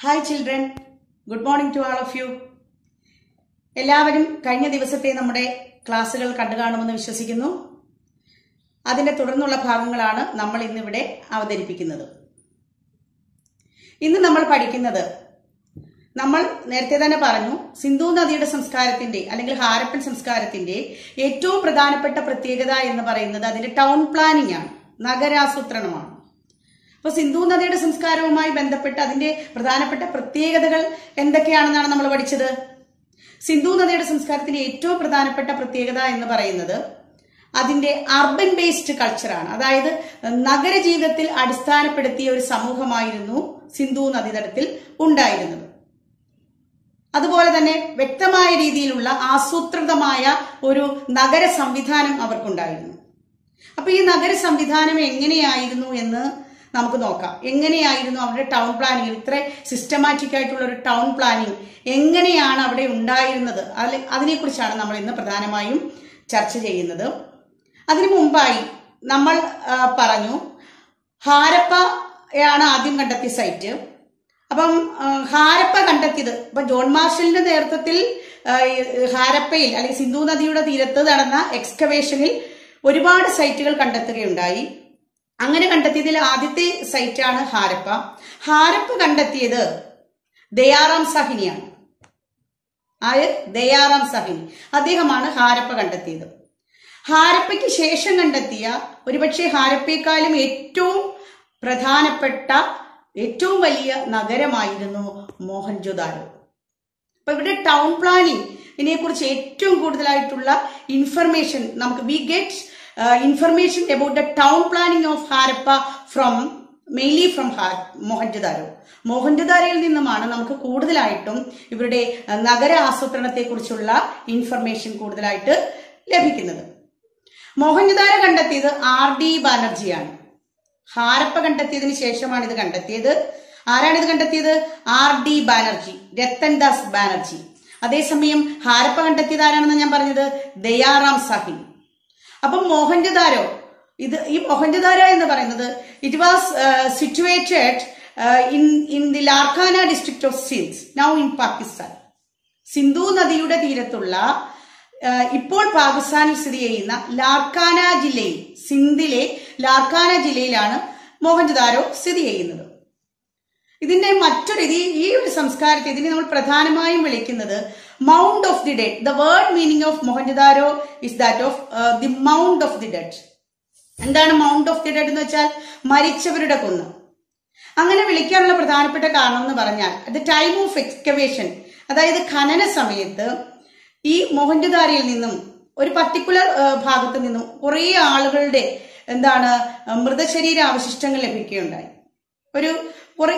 Hi children good morning to all of you എല്ലാവരും കഴിഞ്ഞ ദിവസത്തെ നമ്മുടെ ക്ലാസ്സുകൾ കണ്ടു കാണുമെന്ന് വിശ്വസിക്കുന്നു അതിന്റെ തുടർന്നുള്ള ഭാഗങ്ങളാണ് നമ്മൾ ഇന്നിവിടെ അവതരിപ്പിക്കുന്നത് ഇന്ന് നമ്മൾ പഠിക്കുന്നത് നമ്മൾ നേരത്തെ തന്നെ പറഞ്ഞു സിന്ധു നദിയുടെ സംസ്കാരത്തിന്റെ അല്ലെങ്കിൽ ഹാരപ്പൻ സംസ്കാരത്തിന്റെ ഏറ്റവും പ്രധാനപ്പെട്ട പ്രത്യേകത എന്ന് പറയുന്നത് അതിന്റെ ടൗൺ പ്ലാനിംഗ് ആണ് നഗരാസൂത്രണമാണ് അപ്പൊ സിന്ധു നദിയുടെ സംസ്കാരവുമായി ബന്ധപ്പെട്ട് അതിന്റെ പ്രധാനപ്പെട്ട പ്രത്യേകതകൾ എന്തൊക്കെയാണെന്നാണ് നമ്മൾ പഠിച്ചത് സിന്ധു നദിയുടെ സംസ്കാരത്തിന്റെ ഏറ്റവും പ്രധാനപ്പെട്ട പ്രത്യേകത എന്ന് പറയുന്നത് അതിന്റെ അർബൻ ബേസ്ഡ് കൾച്ചറാണ് അതായത് നഗര ജീവിതത്തിൽ അടിസ്ഥാനപ്പെടുത്തിയ ഒരു സമൂഹമായിരുന്നു സിന്ധു നദീതടത്തിൽ ഉണ്ടായിരുന്നത് അതുപോലെ തന്നെ വ്യക്തമായ രീതിയിലുള്ള ആസൂത്രിതമായ ഒരു നഗര സംവിധാനം അവർക്കുണ്ടായിരുന്നു അപ്പൊ ഈ നഗര സംവിധാനം എങ്ങനെയായിരുന്നു എന്ന് നമുക്ക് നോക്കാം എങ്ങനെയായിരുന്നു അവരുടെ ടൗൺ പ്ലാനിങ് ഇത്ര സിസ്റ്റമാറ്റിക് ആയിട്ടുള്ള ഒരു ടൗൺ പ്ലാനിങ് എങ്ങനെയാണ് അവിടെ ഉണ്ടായിരുന്നത് അല്ലെ- അതിനെക്കുറിച്ചാണ് നമ്മൾ ഇന്ന് പ്രധാനമായും ചർച്ച ചെയ്യുന്നത് അതിനു മുമ്പായി നമ്മൾ ആ, പറഞ്ഞു ഹാരപ്പയാണ് ആദ്യം കണ്ടെത്തിയ സൈറ്റ് അപ്പം ആ, ഹാരപ്പ കണ്ടെത്തിയത് ഇപ്പൊ ജോൺ മാർഷലിന്റെ നേതൃത്വത്തിൽ ആ, ഈ ഹാരപ്പയിൽ അല്ലെങ്കിൽ സിന്ധു നദിയുടെ തീരത്ത് നടന്ന എക്സ്കവേഷനിൽ ഒരുപാട് സൈറ്റുകൾ കണ്ടെത്തുകയുണ്ടായി അങ്ങനെ കണ്ടെത്തിയതിൽ ആദ്യത്തെ സൈറ്റാണ് ഹാരപ്പ ഹാരപ്പ കണ്ടെത്തിയത് ദയാറാം സാഹിനിയാണ് ആര് ദയാറാം സാഹിനി അദ്ദേഹമാണ് ഹാരപ്പ കണ്ടെത്തിയത് ഹാരപ്പയ്ക്ക് ശേഷം കണ്ടെത്തിയ ഒരുപക്ഷെ ഹാരപ്പയെക്കാളും ഏറ്റവും പ്രധാനപ്പെട്ട ഏറ്റവും വലിയ നഗരമായിരുന്നു മോഹൻജോദാരോ അപ്പൊ ഇവിടെ ടൗൺ പ്ലാനിങ് ഇതിനെ കുറിച്ച് ഏറ്റവും കൂടുതലായിട്ടുള്ള ഇൻഫർമേഷൻ നമുക്ക് we get information about the town planning of Harappa from mainly from Mohenjodaro മോഹൻജദാരയിൽ നിന്നുമാണ് നമുക്ക് കൂടുതലായിട്ടും ഇവരുടെ അഹ്, നഗര ആസൂത്രണത്തെ കുറിച്ചുള്ള ഇൻഫർമേഷൻ കൂടുതലായിട്ട് ലഭിക്കുന്നത് മോഹൻജദാരോ കണ്ടെത്തിയത് ആർ ഡി ബാനർജിയാണ് ഹാരപ്പ കണ്ടെത്തിയതിനു ശേഷമാണ് ഇത് കണ്ടെത്തിയത് ആരാണ് ഇത് കണ്ടെത്തിയത് ആർ ഡി ബാനർജി രത്തൻദാസ് ബാനർജി അതേസമയം ഹാരപ്പ കണ്ടെത്തിയത് ആരാണെന്ന് ഞാൻ പറഞ്ഞത് ദയാറാം സാഹിബ് അപ്പം മോഹൻജദാരോ ഇത് ഈ മോഹൻജദാരോ എന്ന് പറയുന്നത് it was situated in in the Larkana district of since now in Pakistan Sindhu നദിയുടെ തീരത്തുള്ള ആ, ഇപ്പോൾ പാകിസ്ഥാനിൽ സ്ഥിതി ചെയ്യുന്ന ലാർക്കാന ജില്ലയിൽ സിന്ധിലെ ലാർക്കാന ജില്ലയിലാണ് മോഹൻജദാരോ സ്ഥിതി ചെയ്യുന്നത് ഇതിന്റെ മറ്റൊരു ഇത് ഈ- ഈ ഒരു സംസ്കാരത്തെ ഇതിനെ നമ്മൾ പ്രധാനമായും വിളിക്കുന്നത് mount of the dead the word meaning of Mohenjodaro is that of the mount of the dead എന്താണ് മൗണ്ട് ഓഫ് ദി ഡെഡ് എന്ന് വെച്ചാൽ മരിച്ചവരുടെ കുന്ന് അങ്ങനെ വിളിക്കാനുള്ള പ്രധാനപ്പെട്ട കാരണം എന്ന് പറഞ്ഞാൽ ദ ടൈം ഓഫ് എക്സ്കവേഷൻ അതായത് ഖനന സമയത്ത് ഈ മോഹൻജദാരയിൽ നിന്നും ഒരു പർട്ടിക്കുലർ ഭാഗത്ത് നിന്നും കുറേ ആളുകളുടെ എന്താണ് ആ, മൃതശരീര അവശിഷ്ടങ്ങൾ ലഭിക്കുകയുണ്ടായി ഒരു കുറെ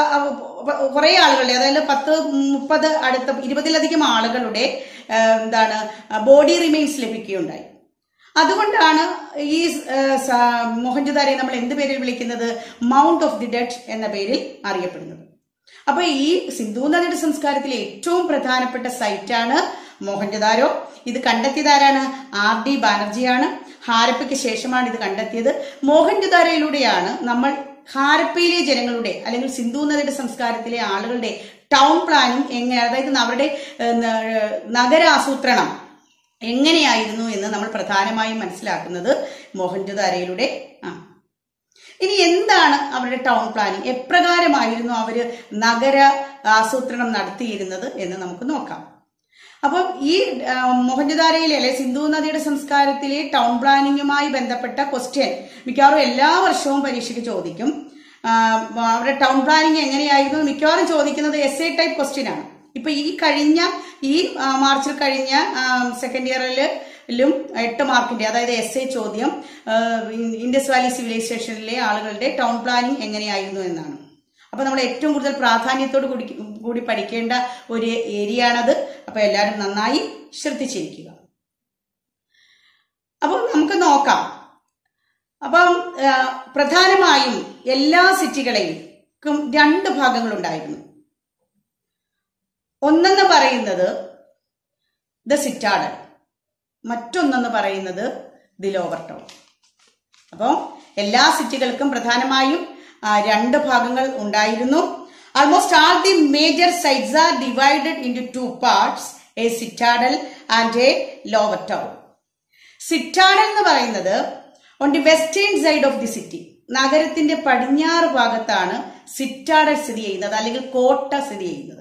കുറെ ആളുകളുടെ അതായത് പത്ത് മുപ്പത് അടുത്ത ഇരുപതിലധികം ആളുകളുടെ ആ, എന്താണ് ബോഡി റിമെയിൻസ് ലഭിക്കുകയുണ്ടായി അതുകൊണ്ടാണ് ഈ ആ, സ- മോഹൻജദാരയെ നമ്മൾ എന്ത് പേരിൽ വിളിക്കുന്നത് മൗണ്ട് ഓഫ് ദി ഡെഡ് എന്ന പേരിൽ അറിയപ്പെടുന്നത് അപ്പൊ ഈ സിന്ധു നദിയുടെ സംസ്കാരത്തിലെ ഏറ്റവും പ്രധാനപ്പെട്ട സൈറ്റാണ് മോഹൻജദാരോ ഇത് കണ്ടെത്തിയത് ആരാണ് ആർ ഡി ബാനർജിയാണ് ഹാരപ്പയ്ക്ക് ശേഷമാണ് ഇത് കണ്ടെത്തിയത് മോഹൻജദാരോയിലൂടെയാണ് നമ്മൾ ഹാരപ്പയിലെ ജനങ്ങളുടെ അല്ലെങ്കിൽ സിന്ധു നദിയുടെ സംസ്കാരത്തിലെ ആളുകളുടെ ടൗൺ പ്ലാനിങ് എങ്ങനെ അതായത് അവരുടെ ഏഹ്, ന- നഗരാസൂത്രണം എങ്ങനെയായിരുന്നു എന്ന് നമ്മൾ പ്രധാനമായും മനസ്സിലാക്കുന്നത് മോഹൻജദാരയിലൂടെ ആണ് ഇനി എന്താണ് അവരുടെ ടൗൺ പ്ലാനിങ് എപ്രകാരമായിരുന്നു അവര് നഗര ആസൂത്രണം നടത്തിയിരുന്നത് എന്ന് നമുക്ക് നോക്കാം അപ്പം ഈ ആ, മോഹൻജദാരയിലെ അല്ലെ സിന്ധു നദിയുടെ സംസ്കാരത്തിലെ ടൗൺ പ്ലാനിങ്ങുമായി ബന്ധപ്പെട്ട ക്വസ്റ്റ്യൻ മിക്കവാറും എല്ലാ വർഷവും പരീക്ഷയ്ക്ക് ചോദിക്കും ആ, അവരുടെ ടൗൺ പ്ലാനിങ് എങ്ങനെയായിരുന്നു എന്ന് മിക്കവാറും ചോദിക്കുന്നത് എസ് എ ടൈപ്പ് ക്വസ്റ്റ്യൻ ആണ് ഇപ്പൊ ഈ കഴിഞ്ഞ ഈ ആ, മാർച്ചിൽ കഴിഞ്ഞ സെക്കൻഡ് ഇയറിലും എട്ട് മാർക്കിന്റെ അതായത് എസ് എ ചോദ്യം ആ, ഇൻ- ഇൻഡസ് വാലി സിവിലൈസേഷനിലെ ആളുകളുടെ ടൗൺ പ്ലാനിങ് എങ്ങനെയായിരുന്നു എന്നാണ് അപ്പൊ നമ്മൾ ഏറ്റവും കൂടുതൽ പ്രാധാന്യത്തോട് കൂടി കൂടി പഠിക്കേണ്ട ഒരു ഏരിയ ആണത് അപ്പൊ എല്ലാവരും നന്നായി ശ്രദ്ധിച്ചിരിക്കുക അപ്പം നമുക്ക് നോക്കാം അപ്പം ആ, പ്രധാനമായും എല്ലാ സിറ്റികളെയും രണ്ട് ഭാഗങ്ങളുണ്ടായിരുന്നു ഒന്നെന്ന് പറയുന്നത് ദ സിറ്റാഡൽ മറ്റൊന്നെന്ന് പറയുന്നത് ദി ലോവർ ടൗൺ അപ്പോൾ എല്ലാ സിറ്റികൾക്കും പ്രധാനമായും ആ, രണ്ട് ഭാഗങ്ങൾ ഉണ്ടായിരുന്നു almost all the major sites are divided in two parts a citadel and a lower town citadel എന്ന് പറയുന്നത് on the western side of the city നഗരത്തിന്റെ പടിഞ്ഞാറ് ഭാഗത്താണ് സിറ്റാഡൽ സ്ഥിതി ചെയ്യുന്നത് അല്ലെങ്കിൽ കോട്ട സ്ഥിതി ചെയ്യുന്നത്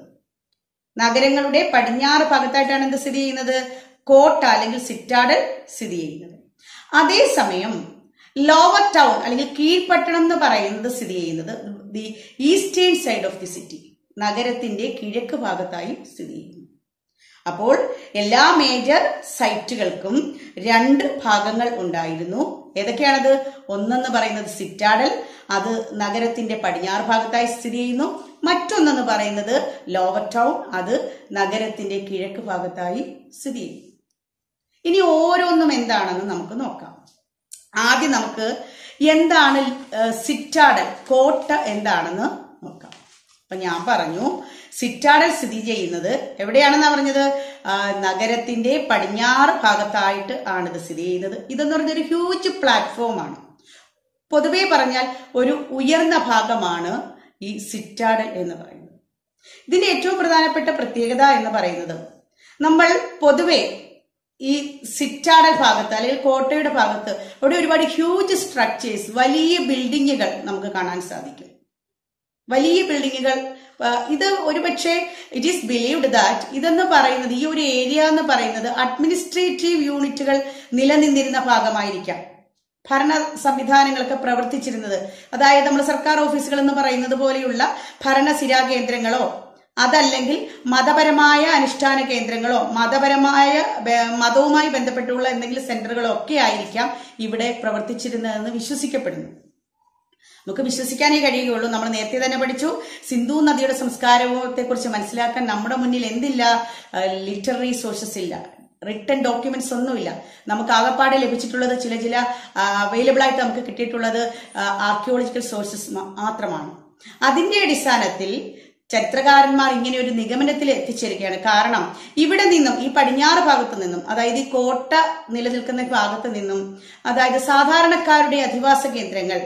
നഗരങ്ങളുടെ പടിഞ്ഞാറ് ഭാഗത്തായിട്ടാണ് എന്ത് സ്ഥിതി ചെയ്യുന്നത് കോട്ട അല്ലെങ്കിൽ സിറ്റാഡൽ സ്ഥിതി ചെയ്യുന്നത് അതേസമയം ലോവർ ടൗൺ അല്ലെങ്കിൽ കീഴ്പട്ടണം എന്ന് പറയുന്നത് സ്ഥിതി ചെയ്യുന്നത് the eastern side of the city നഗരത്തിന്റെ കിഴക്ക് ഭാഗത്തായി സ്ഥിതി ചെയ്യുന്നു അപ്പോൾ എല്ലാ മേജർ സൈറ്റുകൾക്കും രണ്ട് ഭാഗങ്ങൾ ഉണ്ടായിരുന്നു ഏതൊക്കെയാണത് ഒന്നെന്ന് പറയുന്നത് സിറ്റാഡൽ അത് നഗരത്തിന്റെ പടിഞ്ഞാറ് ഭാഗത്തായി സ്ഥിതി ചെയ്യുന്നു മറ്റൊന്നെന്ന് പറയുന്നത് ലോവർ ടൗൺ അത് നഗരത്തിന്റെ കിഴക്ക് ഭാഗത്തായി സ്ഥിതി ചെയ്യുന്നു ഇനി ഓരോന്നും എന്താണെന്ന് നമുക്ക് നോക്കാം ആദ്യം നമുക്ക് എന്താണ് സിറ്റാഡൽ കോട്ട എന്താണെന്ന് നോക്കാം അപ്പൊ ഞാൻ പറഞ്ഞു സിറ്റാഡൽ സ്ഥിതി ചെയ്യുന്നത് എവിടെയാണെന്നാ പറഞ്ഞത് ആ, നഗരത്തിന്റെ പടിഞ്ഞാറ് ഭാഗത്തായിട്ട് ആണ് ഇത് സ്ഥിതി ചെയ്യുന്നത് ഇതെന്ന് പറയുന്നത് ഒരു ഹ്യൂജ് പ്ലാറ്റ്ഫോം ആണ് പൊതുവെ പറഞ്ഞാൽ ഒരു ഉയർന്ന ഭാഗമാണ് ഈ സിറ്റാഡൽ എന്ന് പറയുന്നത് ഇതിന്റെ ഏറ്റവും പ്രധാനപ്പെട്ട പ്രത്യേകത എന്ന് പറയുന്നത് നമ്മൾ പൊതുവെ ഈ സിറ്റാഡൽ ഭാഗത്ത് അല്ലെങ്കിൽ കോട്ടയുടെ ഭാഗത്ത് അവിടെ ഒരുപാട് ഹ്യൂജ് സ്ട്രക്ചേഴ്സ് വലിയ ബിൽഡിങ്ങുകൾ നമുക്ക് കാണാൻ സാധിക്കും വലിയ ബിൽഡിങ്ങുകൾ ആ, ഇത് ഒരുപക്ഷെ ഇറ്റ് ഈസ് ബിലീവ്ഡ് ദാറ്റ് ഇതെന്ന് പറയുന്നത് ഈ ഒരു ഏരിയ എന്ന് പറയുന്നത് അഡ്മിനിസ്ട്രേറ്റീവ് യൂണിറ്റുകൾ നിലനിന്നിരുന്ന ഭാഗമായിരിക്കാം ഭരണ സംവിധാനങ്ങളൊക്കെ പ്രവർത്തിച്ചിരുന്നത് അതായത് നമ്മൾ സർക്കാർ ഓഫീസുകൾ എന്ന് പറയുന്നത് പോലെയുള്ള ഭരണസിരാ കേന്ദ്രങ്ങളോ അതല്ലെങ്കിൽ മതപരമായ അനുഷ്ഠാന കേന്ദ്രങ്ങളോ മതപരമായ ബ- മതവുമായി ബന്ധപ്പെട്ടുള്ള എന്തെങ്കിലും സെന്ററുകളോ ഒക്കെ ആയിരിക്കാം ഇവിടെ പ്രവർത്തിച്ചിരുന്നതെന്ന് വിശ്വസിക്കപ്പെടുന്നു നമുക്ക് വിശ്വസിക്കാനേ കഴിയുകയുള്ളൂ നമ്മൾ നേരത്തെ തന്നെ പഠിച്ചു സിന്ധു നദിയുടെ സംസ്കാരത്തെ കുറിച്ച് മനസ്സിലാക്കാൻ നമ്മുടെ മുന്നിൽ എന്തില്ല ലിറ്റററി സോഴ്സസ് ഇല്ല റിട്ടൺ ഡോക്യുമെന്റ്സ് ഒന്നുമില്ല നമുക്ക് ആകപ്പാടെ ലഭിച്ചിട്ടുള്ളത് ചില ചില അവൈലബിൾ ആയിട്ട് നമുക്ക് കിട്ടിയിട്ടുള്ളത് ആർക്കിയോളജിക്കൽ സോഴ്സസ് മാത്രമാണ് അതിന്റെ അടിസ്ഥാനത്തിൽ ചരിത്രകാരന്മാർ ഇങ്ങനെ ഒരു നിഗമനത്തിൽ എത്തിച്ചേരുകയാണ് കാരണം ഇവിടെ നിന്നും ഈ പടിഞ്ഞാറ് ഭാഗത്ത് നിന്നും അതായത് ഈ കോട്ട നിലനിൽക്കുന്ന ഭാഗത്ത് നിന്നും അതായത് സാധാരണക്കാരുടെ അധിവാസ കേന്ദ്രങ്ങൾ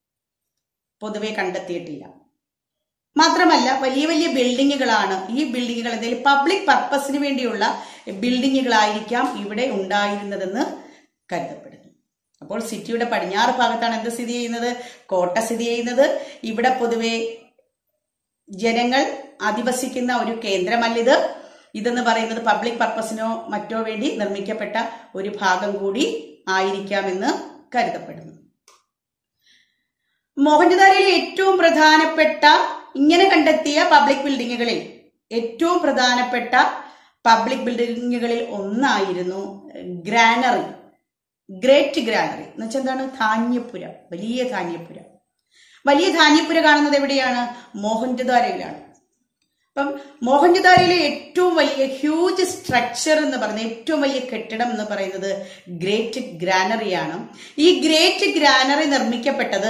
പൊതുവെ കണ്ടെത്തിയിട്ടില്ല മാത്രമല്ല വലിയ വലിയ ബിൽഡിങ്ങുകളാണ് ഈ ബിൽഡിങ്ങുകൾ എന്തെങ്കിലും പബ്ലിക് പർപ്പസിന് വേണ്ടിയുള്ള ബിൽഡിങ്ങുകളായിരിക്കാം ഇവിടെ ഉണ്ടായിരുന്നതെന്ന് കരുതപ്പെടുന്നു അപ്പോൾ സിറ്റിയുടെ പടിഞ്ഞാറ് ഭാഗത്താണ് എന്ത് സ്ഥിതി ചെയ്യുന്നത് കോട്ട സ്ഥിതി ചെയ്യുന്നത് ഇവിടെ പൊതുവെ ജനങ്ങൾ അധിവസിക്കുന്ന ഒരു കേന്ദ്രമല്ലിത് ഇതെന്ന് പറയുന്നത് പബ്ലിക് പർപ്പസിനോ മറ്റോ വേണ്ടി നിർമ്മിക്കപ്പെട്ട ഒരു ഭാഗം കൂടി ആയിരിക്കാമെന്ന് കരുതപ്പെടുന്നു മോഹൻജദാരയിലെ ഏറ്റവും പ്രധാനപ്പെട്ട ഇങ്ങനെ കണ്ടെത്തിയ പബ്ലിക് ബിൽഡിങ്ങുകളിൽ ഏറ്റവും പ്രധാനപ്പെട്ട പബ്ലിക് ബിൽഡിങ്ങുകളിൽ ഒന്നായിരുന്നു ഗ്രാനറി ഗ്രേറ്റ് ഗ്രാനറി എന്ന് വെച്ചാൽ എന്താണ് ധാന്യപ്പുര വലിയ ധാന്യപ്പുര വലിയ ധാന്യപ്പുര കാണുന്നത് എവിടെയാണ് മോഹൻജദാരയിലാണ് അപ്പം മോഹൻജദാരയിലെ ഏറ്റവും വലിയ ഹ്യൂജ് സ്ട്രക്ചർ എന്ന് പറയുന്നത് ഏറ്റവും വലിയ കെട്ടിടം എന്ന് പറയുന്നത് ഗ്രേറ്റ് ഗ്രാനറിയാണ് ഈ ഗ്രേറ്റ് ഗ്രാനറി നിർമ്മിക്കപ്പെട്ടത്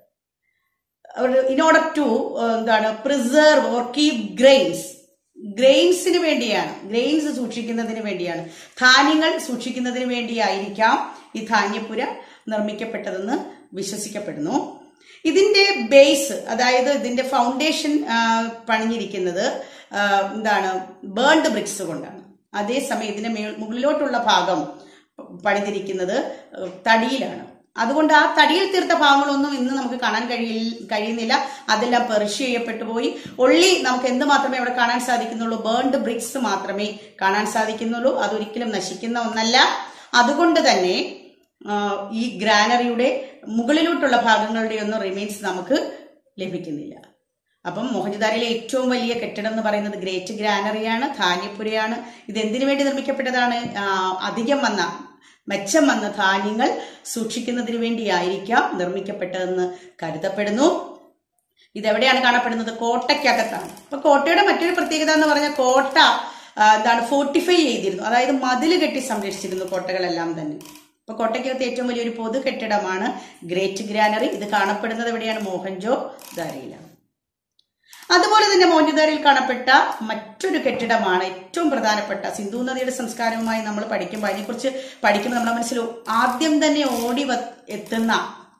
ഇൻ ഓർഡർ ടു എന്താണ് പ്രിസർവ് ഓർ കീപ് ഗ്രെയിൻസ് ഗ്രെയിൻസിന് വേണ്ടിയാണ് ഗ്രെയിൻസ് സൂക്ഷിക്കുന്നതിന് വേണ്ടിയാണ് ധാന്യങ്ങൾ സൂക്ഷിക്കുന്നതിന് വേണ്ടിയായിരിക്കാം ഈ ധാന്യപ്പുര നിർമ്മിക്കപ്പെട്ടതെന്ന് വിശ്വസിക്കപ്പെടുന്നു ഇതിന്റെ ബേസ് അതായത് ഇതിന്റെ ഫൗണ്ടേഷൻ പണിഞ്ഞിരിക്കുന്നത് ആ, എന്താണ് ബേൺഡ് ബ്രിക്സ് കൊണ്ടാണ് അതേസമയം ഇതിന്റെ മേൽ- മുകളിലോട്ടുള്ള ഭാഗം പണിതിരിക്കുന്നത് തടിയിലാണ് അതുകൊണ്ട് ആ തടിയിൽ തീർത്ത ഭാഗങ്ങളൊന്നും ഇന്ന് നമുക്ക് കാണാൻ കഴിയി കഴിയുന്നില്ല അതെല്ലാം പെർഷ് ചെയ്യപ്പെട്ടു പോയി ഒള്ളി നമുക്ക് എന്ത് മാത്രമേ അവിടെ കാണാൻ സാധിക്കുന്നുള്ളൂ ബേൺഡ് ബ്രിക്സ് മാത്രമേ കാണാൻ സാധിക്കുന്നുള്ളൂ അതൊരിക്കലും നശിക്കുന്ന ഒന്നല്ല അതുകൊണ്ട് തന്നെ ആ, ഈ ഗ്രാനറിയുടെ മുകളിലോട്ടുള്ള ഭാഗങ്ങളുടെ ഒന്നും റിമൈൻസ് നമുക്ക് ലഭിക്കുന്നില്ല അപ്പം മോഹൻജദാരയിലെ ഏറ്റവും വലിയ കെട്ടിടം എന്ന് പറയുന്നത് ഗ്രേറ്റ് ഗ്രാനറിയാണ് ധാന്യപ്പുരയാണ് ഇത് എന്തിനു വേണ്ടി നിർമ്മിക്കപ്പെട്ടതാണ് ആ, അധികം വന്ന മെച്ചം വന്ന ധാന്യങ്ങൾ സൂക്ഷിക്കുന്നതിന് വേണ്ടിയായിരിക്കാം നിർമ്മിക്കപ്പെട്ടതെന്ന് കരുതപ്പെടുന്നു ഇതെവിടെയാണ് കാണപ്പെടുന്നത് കോട്ടയ്ക്കകത്താണ് അപ്പൊ കോട്ടയുടെ മറ്റൊരു പ്രത്യേകത എന്ന് പറഞ്ഞാൽ കോട്ട ആ, എന്താണ് ഫോർട്ടിഫൈ ചെയ്തിരുന്നു അതായത് മതില് കെട്ടി സംരക്ഷിച്ചിരുന്നു കോട്ടകളെല്ലാം തന്നെ അപ്പൊ കോട്ടയ്ക്കകത്ത് ഏറ്റവും വലിയൊരു പൊതു കെട്ടിടമാണ് ഗ്രേറ്റ് ഗ്രാനറി ഇത് കാണപ്പെടുന്നത് എവിടെയാണ് മോഹൻജോ ദാരയിലാണ് അതുപോലെ തന്നെ മോഹൻജദാരയിൽ കാണപ്പെട്ട മറ്റൊരു കെട്ടിടമാണ് ഏറ്റവും പ്രധാനപ്പെട്ട സിന്ധു നദിയുടെ സംസ്കാരവുമായി നമ്മൾ പഠിക്കുമ്പോൾ അതിനെക്കുറിച്ച് പഠിക്കുമ്പോൾ നമ്മുടെ മനസ്സിൽ ആദ്യം തന്നെ ഓടി വ- എത്തുന്ന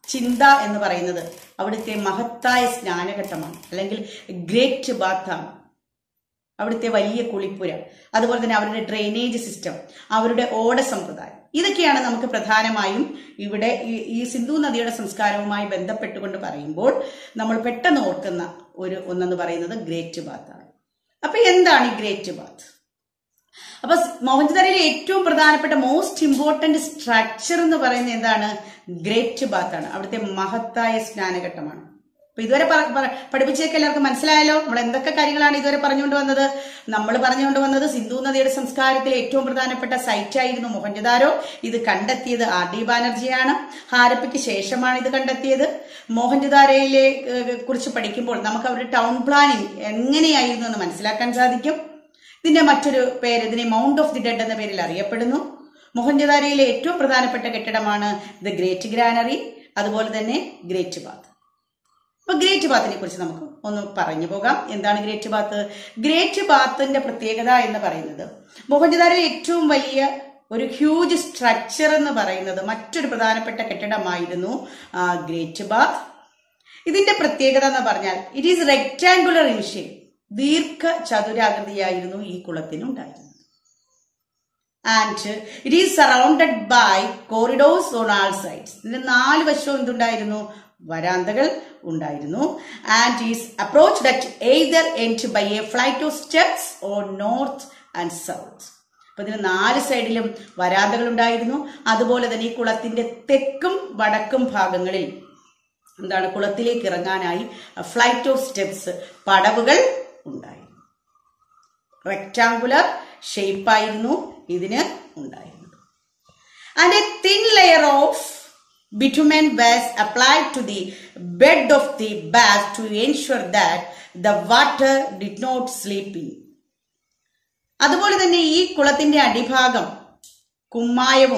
ചിന്ത എന്ന് പറയുന്നത് അവിടുത്തെ മഹത്തായ സ്നാനഘട്ടമാണ് അല്ലെങ്കിൽ ഗ്രേറ്റ് ബാത്താണ് അവിടുത്തെ വലിയ കുളിപ്പുര അതുപോലെ തന്നെ അവരുടെ ഡ്രെയിനേജ് സിസ്റ്റം അവരുടെ ഓട സമ്പ്രദായം ഇതൊക്കെയാണ് നമുക്ക് പ്രധാനമായും ഇവിടെ ഈ ഈ സിന്ധു നദിയുടെ സംസ്കാരവുമായി ബന്ധപ്പെട്ടുകൊണ്ട് പറയുമ്പോൾ നമ്മൾ പെട്ടെന്ന് ഓർക്കുന്ന ഒരു ഒന്നെന്ന് പറയുന്നത് ഗ്രേറ്റ് ബാത്താണ് അപ്പൊ എന്താണ് ഈ ഗ്രേറ്റ് ബാത്ത് അപ്പൊ മോഹൻജദാരയിലെ ഏറ്റവും പ്രധാനപ്പെട്ട മോസ്റ്റ് ഇമ്പോർട്ടന്റ് സ്ട്രക്ചർ എന്ന് പറയുന്നത് എന്താണ് ഗ്രേറ്റ് ബാത്ത് ആണ് അവിടുത്തെ മഹത്തായ സ്നാനഘട്ടമാണ് അപ്പൊ ഇതുവരെ പറ- പറ- പഠിപ്പിച്ചേക്ക് എല്ലാവർക്കും മനസ്സിലായല്ലോ നമ്മൾ എന്തൊക്കെ കാര്യങ്ങളാണ് ഇതുവരെ പറഞ്ഞുകൊണ്ട് വന്നത് നമ്മൾ പറഞ്ഞുകൊണ്ട് വന്നത് സിന്ധു നദിയുടെ സംസ്കാരത്തിലെ ഏറ്റവും പ്രധാനപ്പെട്ട സൈറ്റ് ആയിരുന്നു മോഹൻജദാരോ ഇത് കണ്ടെത്തിയത് ആർ ഡി ബാനർജിയാണ് ഹാരപ്പയ്ക്ക് ശേഷമാണ് ഇത് കണ്ടെത്തിയത് മോഹൻജദാരയിലെ ഏഹ്, കുറിച്ച് പഠിക്കുമ്പോൾ നമുക്ക് അവരുടെ ടൗൺ പ്ലാനിങ് എങ്ങനെയായിരുന്നു എന്ന് മനസ്സിലാക്കാൻ സാധിക്കും ഇതിന്റെ മറ്റൊരു പേര് ഇതിനെ മൗണ്ട് ഓഫ് ദി ഡെഡ് എന്ന പേരിൽ അറിയപ്പെടുന്നു മോഹൻജദാരയിലെ ഏറ്റവും പ്രധാനപ്പെട്ട കെട്ടിടമാണ് ദ ഗ്രേറ്റ് ഗ്രാനറി അതുപോലെ തന്നെ ഗ്രേറ്റ് ബാത്ത് അപ്പൊ ഗ്രേറ്റ് ബാത്തിനെ കുറിച്ച് നമുക്ക് ഒന്ന് പറഞ്ഞു പോകാം എന്താണ് ഗ്രേറ്റ് ബാത്ത് ഗ്രേറ്റ് ബാത്തിന്റെ പ്രത്യേകത എന്ന് പറയുന്നത് മോഹൻജദാരയിലെ ഏറ്റവും വലിയ ഒരു ഹ്യൂജ് സ്ട്രക്ചർ എന്ന് പറയുന്നത് മറ്റൊരു പ്രധാനപ്പെട്ട കെട്ടിടമായിരുന്നു ആ, ഗ്രേറ്റ് ബാത്ത് ഇതിന്റെ പ്രത്യേകത എന്ന് പറഞ്ഞാൽ it is rectangular in shape ദീർഘ ചതുരാകൃതിയായിരുന്നു ഈ കുളത്തിനുണ്ടായിരുന്നത് and it is surrounded by corridors on all sides ഇതിന്റെ നാല് വശവും എന്തുണ്ടായിരുന്നു വരാന്തകൾ ഉണ്ടായിരുന്നു and is approached at either end by a flight of steps or north and south അപ്പൊ ഇതിന് നാല് സൈഡിലും വരാന്തകൾ ഉണ്ടായിരുന്നു അതുപോലെ തന്നെ ഈ കുളത്തിന്റെ തെക്കും വടക്കും ഭാഗങ്ങളിൽ എന്താണ് കുളത്തിലേക്ക് ഇറങ്ങാനായി ഫ്ലൈറ്റ് ഓഫ് സ്റ്റെപ്സ് പടവുകൾ ഉണ്ടായിരുന്നു റെക്ടാങ്കുലർ ഷേപ്പായിരുന്നു ഇതിന് ഉണ്ടായിരുന്നത് and a thin layer of bitumen was applied to the bed of the bath to ensure that the water did not slip in. അതുപോലെ തന്നെ ഈ കുളത്തിന്റെ അടിഭാഗം കുമ്മായവും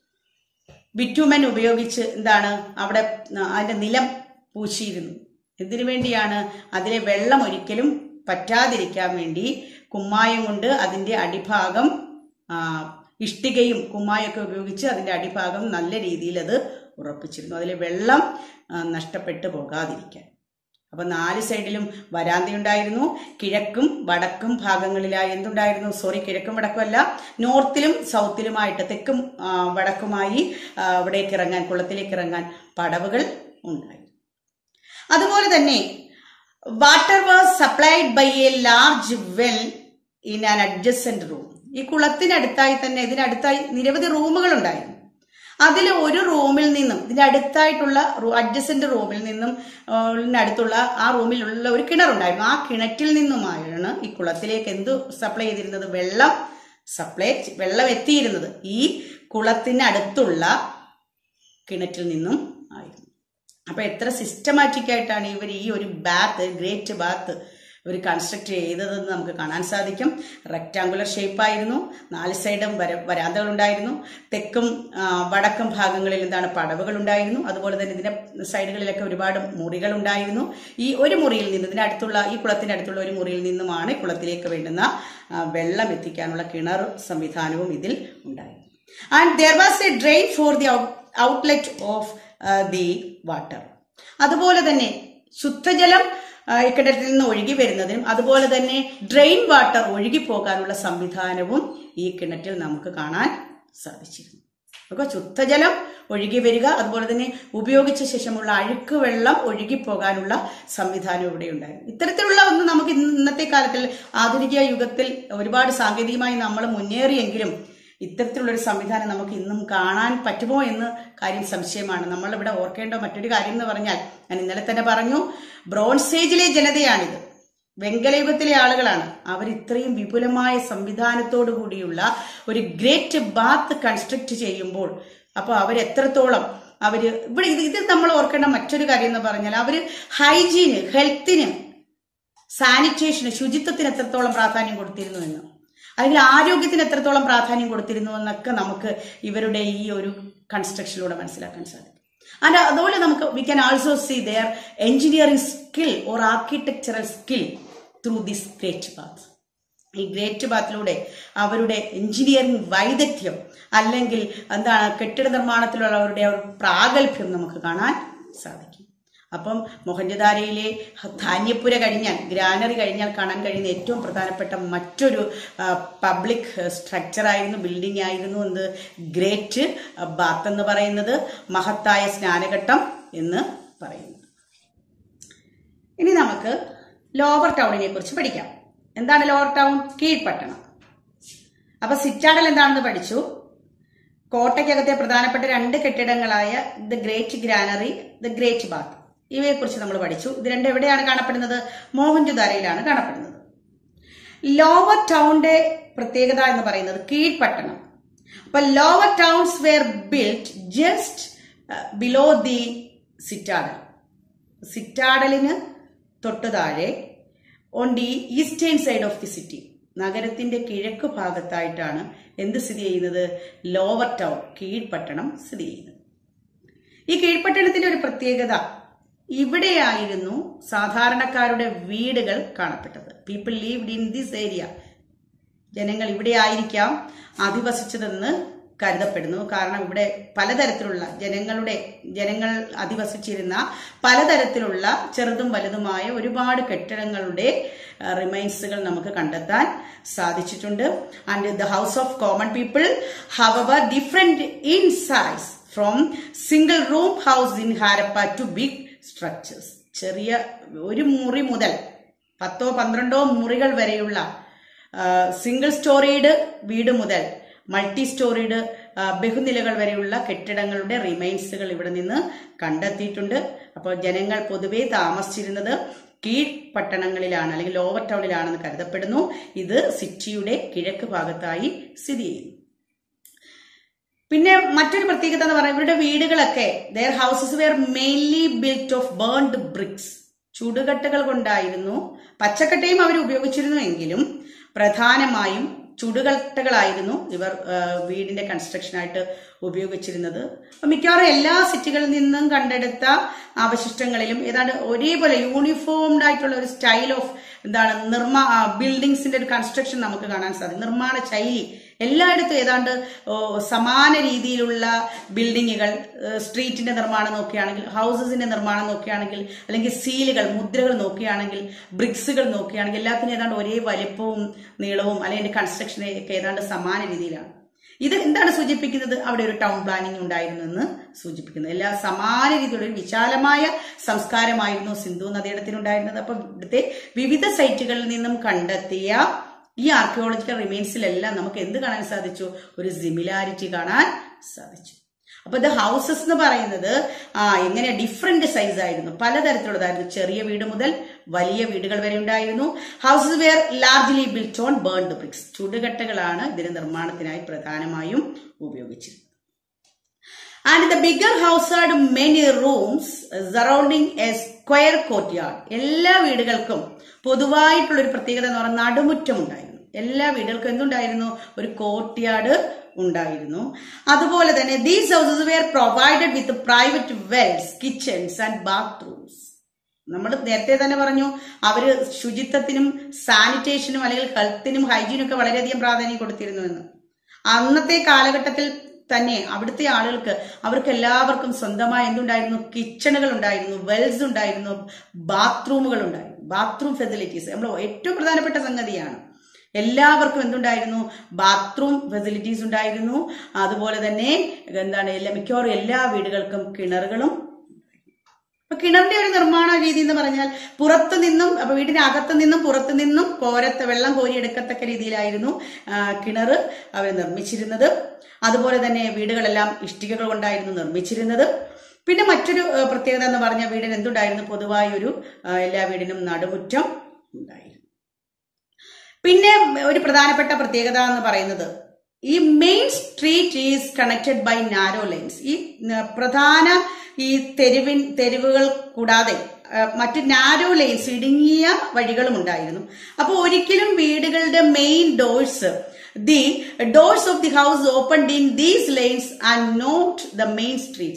ബിറ്റുമൻ ഉപയോഗിച്ച് എന്താണ് അവിടെ അതിന്റെ നിലം പൂശിയിരുന്നു എന്തിനു വേണ്ടിയാണ് അതിലെ വെള്ളം ഒരിക്കലും പറ്റാതിരിക്കാൻ വേണ്ടി കുമ്മായം കൊണ്ട് അതിന്റെ അടിഭാഗം ആ, ഇഷ്ടികയും കുമ്മായൊക്കെ ഉപയോഗിച്ച് അതിന്റെ അടിഭാഗം നല്ല രീതിയിൽ അത് ഉറപ്പിച്ചിരുന്നു അതിലെ വെള്ളം ആ, നഷ്ടപ്പെട്ടു പോകാതിരിക്കാൻ അപ്പൊ നാല് സൈഡിലും വരാന്തയുണ്ടായിരുന്നു കിഴക്കും വടക്കും ഭാഗങ്ങളിലായി എന്തുണ്ടായിരുന്നു സോറി കിഴക്കും വടക്കും അല്ല നോർത്തിലും സൗത്തിലുമായിട്ട് തെക്കും ആ, വടക്കുമായി ആ, അവിടേക്ക് ഇറങ്ങാൻ കുളത്തിലേക്ക് ഇറങ്ങാൻ പടവുകൾ ഉണ്ടായി അതുപോലെ തന്നെ water was supplied by a large well in an adjacent room ഈ കുളത്തിനടുത്തായി തന്നെ ഇതിനടുത്തായി നിരവധി റൂമുകൾ ഉണ്ടായിരുന്നു അതിൽ ഒരു റൂമിൽ നിന്നും ഇതിന്റെ അടുത്തായിട്ടുള്ള അഡ്ജസ്റ്റന്റ് റൂമിൽ നിന്നും ആ, അടുത്തുള്ള ആ റൂമിലുള്ള ഒരു കിണറുണ്ടായിരുന്നു ആ കിണറ്റിൽ നിന്നുമായാണ് ഈ കുളത്തിലേക്ക് എന്ത് സപ്ലൈ ചെയ്തിരുന്നത് വെള്ളം സപ്ലൈ വെള്ളം എത്തിയിരുന്നത് ഈ കുളത്തിനടുത്തുള്ള കിണറ്റിൽ നിന്നും ആയിരുന്നു അപ്പൊ എത്ര സിസ്റ്റമാറ്റിക് ആയിട്ടാണ് ഇവർ ഈ ഒരു ബാത്ത് ഗ്രേറ്റ് ബാത്ത് ഇവർ കൺസ്ട്രക്ട് ചെയ്തതെന്ന് നമുക്ക് കാണാൻ സാധിക്കും റെക്ടാങ്കുലർ ഷേപ്പായിരുന്നു നാല് സൈഡും വര വരാന്തകൾ ഉണ്ടായിരുന്നു തെക്കും ആ, വടക്കും ഭാഗങ്ങളിൽ എന്താണ് പടവുകൾ ഉണ്ടായിരുന്നു അതുപോലെ തന്നെ ഇതിന്റെ സൈഡുകളിലൊക്കെ ഒരുപാട് മുറികൾ ഉണ്ടായിരുന്നു ഈ ഒരു മുറിയിൽ നിന്ന് ഇതിന്റെ അടുത്തുള്ള ഈ കുളത്തിന്റെ അടുത്തുള്ള ഒരു മുറിയിൽ നിന്നുമാണ് ഈ കുളത്തിലേക്ക് വേണ്ടുന്ന ആ, വെള്ളം എത്തിക്കാനുള്ള കിണർ സംവിധാനവും ഇതിൽ ഉണ്ടായിരുന്നു and there was a drain for the outlet of the water അതുപോലെ തന്നെ ശുദ്ധജലം ആ, ഈ കിണറ്റിൽ നിന്ന് ഒഴുകി വരുന്നതിനും അതുപോലെ തന്നെ ഡ്രെയിൻ വാട്ടർ ഒഴുകി പോകാനുള്ള സംവിധാനവും ഈ കിണറ്റിൽ നമുക്ക് കാണാൻ സാധിച്ചിരുന്നു അപ്പോൾ ശുദ്ധജലം ഒഴുകി വരിക അതുപോലെ തന്നെ ഉപയോഗിച്ച ശേഷമുള്ള അഴുക്ക് വെള്ളം ഒഴുകി പോകാനുള്ള സംവിധാനം ഇവിടെ ഉണ്ടായിരുന്നു ഇത്തരത്തിലുള്ള ഒന്ന് നമുക്ക് ഇന്ന് ഇന്നത്തെ കാലത്തിൽ ആധുനിക യുഗത്തിൽ ഒരുപാട് സാങ്കേതികമായി നമ്മൾ മുന്നേറിയെങ്കിലും ഇത്തരത്തിലുള്ള ഒരു സംവിധാനം നമുക്ക് ഇന്നും കാണാൻ പറ്റുമോ എന്ന് കാര്യം സംശയമാണ് നമ്മൾ ഇവിടെ ഓർക്കേണ്ട മറ്റൊരു കാര്യം എന്ന് പറഞ്ഞാൽ ഞാൻ ഇന്നലെ തന്നെ പറഞ്ഞു ബ്രോൺസ് ഏജിലെ ജനതയാണിത് വെങ്കലയുഗത്തിലെ ആളുകളാണ് അവർ ഇത്രയും വിപുലമായ സംവിധാനത്തോടു കൂടിയുള്ള ഒരു ഗ്രേറ്റ് ബാത്ത് കൺസ്ട്രക്ട് ചെയ്യുമ്പോൾ അപ്പോൾ അവർ എത്രത്തോളം അവര് ഇവിടെ ഇത് ഇത് നമ്മൾ ഓർക്കേണ്ട മറ്റൊരു കാര്യം എന്ന് പറഞ്ഞാൽ അവര് ഹൈജീന് ഹെൽത്തിന് സാനിറ്റേഷന് ശുചിത്വത്തിന് എത്രത്തോളം പ്രാധാന്യം കൊടുത്തിരുന്നു എന്ന് അല്ലെങ്കിൽ ആരോഗ്യത്തിന് എത്രത്തോളം പ്രാധാന്യം കൊടുത്തിരുന്നു എന്നൊക്കെ നമുക്ക് ഇവരുടെ ഈ ഒരു കൺസ്ട്രക്ഷനിലൂടെ മനസ്സിലാക്കാൻ സാധിക്കും ആൻഡ് അതുപോലെ നമുക്ക് we can also see their engineering skill or architectural skill through this great bath ഈ ഗ്രേറ്റ് ബാത്തിലൂടെ അവരുടെ എഞ്ചിനീയറിംഗ് വൈദഗ്ധ്യം അല്ലെങ്കിൽ എന്താണ് കെട്ടിട നിർമ്മാണത്തിലുള്ള അവരുടെ ഒരു പ്രാഗൽഭ്യം നമുക്ക് കാണാൻ സാധിക്കും അപ്പം മൊഹഞ്ചദാരയിലെ ധാന്യപ്പുര കഴിഞ്ഞാൽ ഗ്രാനറി കഴിഞ്ഞാൽ കാണാൻ കഴിയുന്ന ഏറ്റവും പ്രധാനപ്പെട്ട മറ്റൊരു പബ്ലിക് സ്ട്രക്ചറായിരുന്നു ബിൽഡിംഗ് ആയിരുന്നു എന്ത് ഗ്രേറ്റ് ബാത്ത് എന്ന് പറയുന്നത് മഹത്തായ സ്നാനഘട്ടം എന്ന് പറയുന്നത് ഇനി നമുക്ക് ലോവർ ടൗണിനെ കുറിച്ച് പഠിക്കാം എന്താണ് ലോവർ ടൗൺ കീഴ്പട്ടണം അപ്പൊ സിറ്റാഡൽ എന്താണെന്ന് പഠിച്ചു കോട്ടയ്ക്കകത്തെ പ്രധാനപ്പെട്ട രണ്ട് കെട്ടിടങ്ങളായ the great granary the great bath ഇവയെക്കുറിച്ച് നമ്മൾ പഠിച്ചു ഇത് രണ്ട് എവിടെയാണ് കാണപ്പെടുന്നത് മോഹൻജുദാരയിലാണ് കാണപ്പെടുന്നത് ലോവർ ടൗണിന്റെ പ്രത്യേകത എന്ന് പറയുന്നത് കീഴ്പട്ടണം അപ്പൊ lower towns were built just below the citadel സിറ്റാഡലിന് തൊട്ടു താഴെ on the eastern side of the city നഗരത്തിന്റെ കിഴക്ക് ഭാഗത്തായിട്ടാണ് എന്ത് സ്ഥിതി ചെയ്യുന്നത് ലോവർ ടൗൺ കീഴ്പട്ടണം സ്ഥിതി ചെയ്യുന്നത് ഈ കീഴ്പട്ടണത്തിന്റെ ഒരു പ്രത്യേകത ഇവിടെയായിരുന്നു സാധാരണക്കാരുടെ വീടുകൾ കാണപ്പെട്ടത് people lived in this area ജനങ്ങൾ ഇവിടെ ആയിരിക്കാം അധിവസിച്ചതെന്ന് കരുതപ്പെടുന്നു കാരണം ഇവിടെ പലതരത്തിലുള്ള ജനങ്ങളുടെ ജനങ്ങൾ അധിവസിച്ചിരുന്ന പലതരത്തിലുള്ള ചെറുതും വലുതുമായ ഒരുപാട് കെട്ടിടങ്ങളുടെ റിമൈൻസുകൾ നമുക്ക് കണ്ടെത്താൻ സാധിച്ചിട്ടുണ്ട് and the house of common people were different in size from single room house in Harappa to big structures ചെറിയ ഒരു മുറി മുതൽ പത്തോ പന്ത്രണ്ടോ മുറികൾ വരെയുള്ള സിംഗിൾ സ്റ്റോറീഡ് വീട് മുതൽ മൾട്ടി സ്റ്റോറീഡ് ബഹുനിലകൾ വരെയുള്ള കെട്ടിടങ്ങളുടെ റിമൈൻസുകൾ ഇവിടെ നിന്ന് കണ്ടെത്തിയിട്ടുണ്ട് അപ്പോൾ ജനങ്ങൾ പൊതുവെ താമസിച്ചിരുന്നത് കീഴ്പട്ടണങ്ങളിലാണ് അല്ലെങ്കിൽ ലോവർ ടൗണിലാണെന്ന് കരുതപ്പെടുന്നു ഇത് സിറ്റിയുടെ കിഴക്ക് ഭാഗത്തായി സ്ഥിതി ചെയ്യുന്നു പിന്നെ മറ്റൊരു പ്രത്യേകത എന്ന് പറയുന്നത് ഇവരുടെ വീടുകളൊക്കെ their houses were mainly built of burned bricks ചുടുകട്ടകൾ കൊണ്ടായിരുന്നു പച്ചക്കട്ടയും അവർ ഉപയോഗിച്ചിരുന്നു എങ്കിലും പ്രധാനമായും ചുടുകട്ടകളായിരുന്നു ഇവർ വീടിന്റെ കൺസ്ട്രക്ഷനായിട്ട് ഉപയോഗിച്ചിരുന്നത് മിക്കവാറും എല്ലാ സിറ്റികളിൽ നിന്നും കണ്ടെടുത്ത അവശിഷ്ടങ്ങളിലും ഏതാണ്ട് ഒരേപോലെ യൂണിഫോംഡ് ആയിട്ടുള്ള ഒരു സ്റ്റൈൽ ഓഫ് എന്താണ് നിർമ്മാ ബിൽഡിങ്സിന്റെ ഒരു കൺസ്ട്രക്ഷൻ നമുക്ക് കാണാൻ സാധിക്കും നിർമ്മാണ ശൈലി എല്ലായിടത്തും ഏതാണ്ട് സമാന രീതിയിലുള്ള ബിൽഡിങ്ങുകൾ സ്ട്രീറ്റിന്റെ നിർമ്മാണം നോക്കുകയാണെങ്കിൽ ഹൗസസിന്റെ നിർമ്മാണം നോക്കുകയാണെങ്കിൽ അല്ലെങ്കിൽ സീലുകൾ മുദ്രകൾ നോക്കുകയാണെങ്കിൽ ബ്രിക്സുകൾ നോക്കുകയാണെങ്കിൽ എല്ലാത്തിനും ഏതാണ്ട് ഒരേ വലിപ്പവും നീളവും അല്ലെങ്കിൽ കൺസ്ട്രക്ഷൻ ഒക്കെ ഏതാണ്ട് സമാന രീതിയിലാണ് ഇത് എന്താണ് സൂചിപ്പിക്കുന്നത് അവിടെ ഒരു ടൗൺ പ്ലാനിംഗ് ഉണ്ടായിരുന്നു എന്ന് സൂചിപ്പിക്കുന്നത് എല്ലാ സമാന രീതിയിലുള്ള ഒരു വിശാലമായ സംസ്കാരമായിരുന്നു സിന്ധു നദിയിടത്തിനുണ്ടായിരുന്നത് അപ്പൊ ഇവിടുത്തെ വിവിധ സൈറ്റുകളിൽ നിന്നും കണ്ടെത്തിയ ഈ ആർക്കിയോളജിക്കൽ റിമൈൻസിലെല്ലാം നമുക്ക് എന്ത് കാണാൻ സാധിച്ചു ഒരു സിമിലാരിറ്റി കാണാൻ സാധിച്ചു അപ്പൊ ഇത് ഹൗസസ് എന്ന് പറയുന്നത് ആ എങ്ങനെ ഡിഫറെന്റ് സൈസ് ആയിരുന്നു പലതരത്തിലുള്ളതായിരുന്നു ചെറിയ വീട് മുതൽ വലിയ വീടുകൾ വരെ ഉണ്ടായിരുന്നു houses were largely built on burned bricks ചുടുകട്ടകളാണ് ഇതിന്റെ നിർമ്മാണത്തിനായി പ്രധാനമായും ഉപയോഗിച്ചിരുന്നത് and the bigger house had many rooms surrounding a square courtyard എല്ലാ വീടുകൾക്കും പൊതുവായിട്ടുള്ള ഒരു പ്രത്യേകത എന്ന് പറഞ്ഞാൽ നടുമുറ്റം ഉണ്ടായിരുന്നു എല്ലാ വീടുകൾക്കും എന്തുണ്ടായിരുന്നു ഒരു കോർട്ട്യാർഡ് ഉണ്ടായിരുന്നു അതുപോലെ തന്നെ these houses were provided with private wells kitchens and bathrooms നമ്മൾ നേരത്തെ തന്നെ പറഞ്ഞു അവര് ശുചിത്വത്തിനും സാനിറ്റേഷനും അല്ലെങ്കിൽ ഹെൽത്തിനും ഹൈജീനും ഒക്കെ വളരെയധികം പ്രാധാന്യം കൊടുത്തിരുന്നു എന്ന് അന്നത്തെ കാലഘട്ടത്തിൽ തന്നെ അവിടുത്തെ ആളുകൾക്ക് അവർക്ക് എല്ലാവർക്കും സ്വന്തമായി എന്തുണ്ടായിരുന്നു കിച്ചണുകൾ ഉണ്ടായിരുന്നു വെൽസ് ഉണ്ടായിരുന്നു ബാത്റൂമുകൾ ഉണ്ടായിരുന്നു ബാത്റൂം ഫെസിലിറ്റീസ് നമ്മൾ ഏറ്റവും പ്രധാനപ്പെട്ട സംഗതിയാണ് എല്ലാവർക്കും എന്തുണ്ടായിരുന്നു ബാത്റൂം ഫെസിലിറ്റീസ് ഉണ്ടായിരുന്നു അതുപോലെ തന്നെ എന്താണ് എല്ലാ മിക്കവാറും എല്ലാ വീടുകൾക്കും കിണറുകളും അപ്പൊ കിണറിന്റെ ഒരു നിർമ്മാണ രീതി എന്ന് പറഞ്ഞാൽ പുറത്തു നിന്നും അപ്പൊ വീടിന്റെ അകത്തു നിന്നും പുറത്തു നിന്നും കോരത്തെ വെള്ളം കോരിയെടുക്കത്തക്ക രീതിയിലായിരുന്നു കിണർ അവർ നിർമ്മിച്ചിരുന്നത് അതുപോലെ തന്നെ വീടുകളെല്ലാം ഇഷ്ടികകൾ കൊണ്ടായിരുന്നു നിർമ്മിച്ചിരുന്നത് പിന്നെ മറ്റൊരു പ്രത്യേകത എന്ന് പറഞ്ഞാൽ വീടിന് എന്തുണ്ടായിരുന്നു പൊതുവായ ഒരു എല്ലാ വീടിനും നടുമുറ്റം ഉണ്ടായിരുന്നു പിന്നെ ഒരു പ്രധാനപ്പെട്ട പ്രത്യേകത എന്ന് പറയുന്നത് ഈ main street is connected by narrow lanes ഈ പ്രധാന ഈ തെരുവിൻ തെരുവുകൾ കൂടാതെ മറ്റ് നാരോ ലൈൻസ് ഇടുങ്ങിയ വഴികളും ഉണ്ടായിരുന്നു അപ്പോൾ ഒരിക്കലും വീടുകളുടെ main doors the doors of the house open in these lanes and not the main streets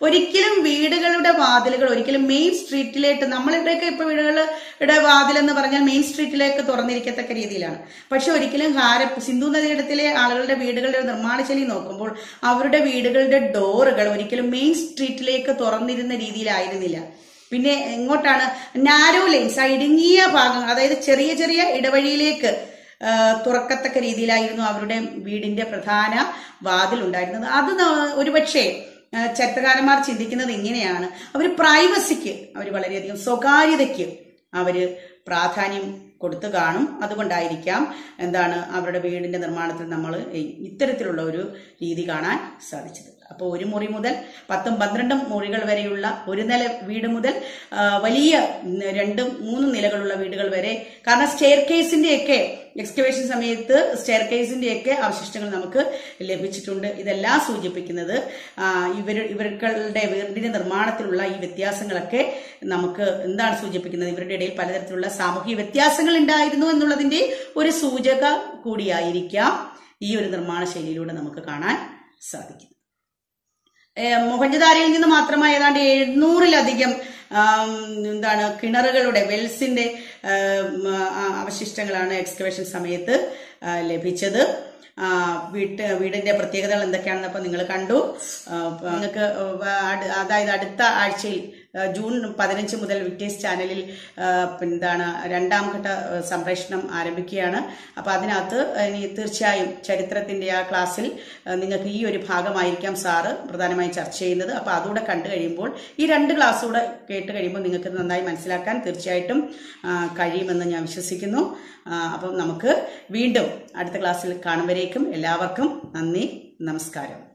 ഒരിക്കലും വീടുകളുടെ വാതിലുകൾ ഒരിക്കലും മെയിൻ സ്ട്രീറ്റിലേക്ക് നമ്മളുടെയൊക്കെ ഇപ്പൊ വീടുകളുടെ വാതിൽ എന്ന് പറഞ്ഞാൽ മെയിൻ സ്ട്രീറ്റിലേക്ക് തുറന്നിരിക്കത്തക്ക രീതിയിലാണ് പക്ഷെ ഒരിക്കലും ഹാരപ്പ് സിന്ധു നദീതടത്തിലെ ആളുകളുടെ വീടുകളുടെ നിർമ്മാണ ശൈലി നോക്കുമ്പോൾ അവരുടെ വീടുകളുടെ ഡോറുകൾ ഒരിക്കലും മെയിൻ സ്ട്രീറ്റിലേക്ക് തുറന്നിരുന്ന രീതിയിലായിരുന്നില്ല പിന്നെ എങ്ങോട്ടാണ് നാരോ ലൈൻസ് ഇടുങ്ങിയ ഭാഗങ്ങൾ അതായത് ചെറിയ ചെറിയ ഇടവഴിയിലേക്ക് ആ, തുറക്കത്തക്ക രീതിയിലായിരുന്നു അവരുടെ വീടിന്റെ പ്രധാന വാതിൽ ഉണ്ടായിരുന്നത് അത് ന- ഒരുപക്ഷെ ആ, ചരിത്രകാരന്മാർ ചിന്തിക്കുന്നത് ഇങ്ങനെയാണ് അവർ പ്രൈവസിക്ക് അവർ വളരെയധികം സ്വകാര്യതയ്ക്ക് അവര് പ്രാധാന്യം കൊടുത്തു കാണും അതുകൊണ്ടായിരിക്കാം എന്താണ് അവരുടെ വീടിന്റെ നിർമ്മാണത്തിൽ നമ്മൾ ഇത്തരത്തിലുള്ള ഒരു രീതി കാണാൻ സാധിച്ചത് അപ്പോൾ ഒരു മുറി മുതൽ പത്തും പന്ത്രണ്ടും മുറികൾ വരെയുള്ള ഒരു നില വീട് മുതൽ ആ, വലിയ ഉം, രണ്ടും മൂന്നും നിലകളുള്ള വീടുകൾ വരെ കാരണം സ്റ്റെയർ കേസിന്റെയൊക്കെ എക്സ്കവേഷൻ സമയത്ത് സ്റ്റെയർ കേസിന്റെയൊക്കെ അവശിഷ്ടങ്ങൾ നമുക്ക് ലഭിച്ചിട്ടുണ്ട് ഇതെല്ലാം സൂചിപ്പിക്കുന്നത് ആ, ഇവർ ഇവർക്കളുടെ വീടിന്റെ നിർമ്മാണത്തിലുള്ള ഈ വ്യത്യാസങ്ങളൊക്കെ നമുക്ക് എന്താണ് സൂചിപ്പിക്കുന്നത് ഇവരുടെ ഇടയിൽ പലതരത്തിലുള്ള സാമൂഹിക വ്യത്യാസങ്ങൾ ഉണ്ടായിരുന്നു എന്നുള്ളതിന്റെ ഒരു സൂചക കൂടിയായിരിക്കാം ഈ ഒരു നിർമ്മാണ ശൈലിയിലൂടെ നമുക്ക് കാണാൻ സാധിക്കും ഏഹ് മൊഹഞ്ചദാരയിൽ നിന്ന് മാത്രമായി ഏതാണ്ട് എഴുന്നൂറിലധികം ആം, എന്താണ് കിണറുകളുടെ വെൽസിന്റെ ആം, ആ, അവശിഷ്ടങ്ങളാണ് എക്സ്കവേഷൻ സമയത്ത് ആ, ലഭിച്ചത് ആ, വീട്ട് വീടിന്റെ പ്രത്യേകതകൾ എന്തൊക്കെയാണെന്ന് അപ്പൊ നിങ്ങൾ കണ്ടു ആ, അപ്പൊ നിങ്ങൾക്ക് അട്- അതായത് അടുത്ത ആഴ്ചയിൽ ആ, ജൂൺ പതിനഞ്ച് മുതൽ വിറ്റേഴ്സ് ചാനലിൽ ആ, എന്താണ് രണ്ടാം ഘട്ട ആ, സംപ്രേഷണം ആരംഭിക്കുകയാണ് അപ്പൊ അതിനകത്ത് ഇനി തീർച്ചയായും ചരിത്രത്തിന്റെ ആ ക്ലാസ്സിൽ ആ, നിങ്ങൾക്ക് ഈ ഒരു ഭാഗമായിരിക്കാം സാറ് പ്രധാനമായും ചർച്ച ചെയ്യുന്നത് അപ്പൊ അതുകൂടെ കണ്ടു കഴിയുമ്പോൾ ഈ രണ്ട് ക്ലാസ് കൂടെ കേട്ട് കഴിയുമ്പോൾ നിങ്ങൾക്ക് നന്നായി മനസ്സിലാക്കാൻ തീർച്ചയായിട്ടും ആ, കഴിയുമെന്ന് ഞാൻ വിശ്വസിക്കുന്നു ആ, അപ്പം നമുക്ക് വീണ്ടും അടുത്ത ക്ലാസ്സിൽ കാണും വരേക്കും എല്ലാവർക്കും നന്ദി നമസ്കാരം